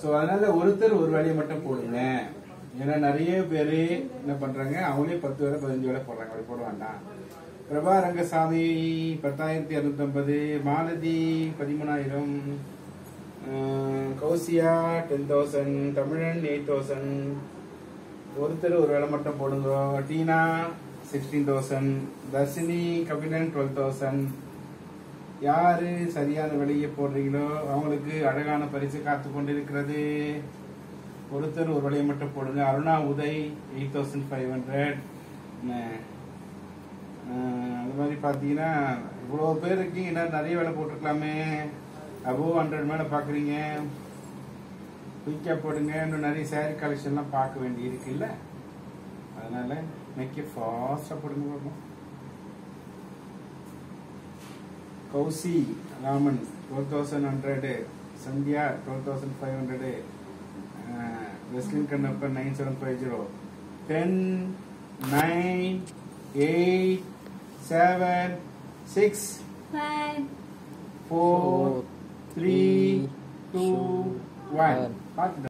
So அதனால ஒருத்தர் ஒரு வேலையை மட்டும் போடுங்க ஏன்னா நிறைய பேர் என்ன பண்றாங்க அவங்களே பத்து வேலை பதினஞ்சு வேலை போடுறாங்க அப்படி போட வேண்டாம் பிரபா ரங்கசாமி பத்தாயிரத்தி இரநூத்தம்பது மாலதி பதிமூணாயிரம் அஹ், Gousiya ten thousand Tamilan eight thousand ஒருத்தர் ஒரு வேலை மட்டும் போடுங்க Tina sixteen thousand Dharshini Kabilan twelve thousand யாரு சரியான விலையை போடுறீங்களோ அவங்களுக்கு அழகான பரிசு காத்து கொண்டிருக்கிறது ஒருத்தர் ஒரு விலையை மட்டும் போடுங்க Aruna Uday eight thousand five hundred அது மாதிரி பார்த்தீங்கன்னா இவ்வளோ பேர் இருக்கீங்க இன்னும் நிறைய வேலை போட்டிருக்கலாமே அபோவ் ஹண்ட்ரட் மேலே பார்க்குறீங்க குயிக்காக போடுங்க இன்னும் நிறைய சேரீ கலெக்ஷன்லாம் பார்க்க வேண்டி இருக்குல்ல அதனால மேக்கே ஃபாஸ்ட்டாக போடுங்க பார்ப்போம் Kousi Raman twelve thousand hundred Sandhya twelve thousand five hundred வெஸ்லின் Kannappan nine seven five zero ten nine eight seven six Five. Four Four, three three, two two, one one. பார்த்து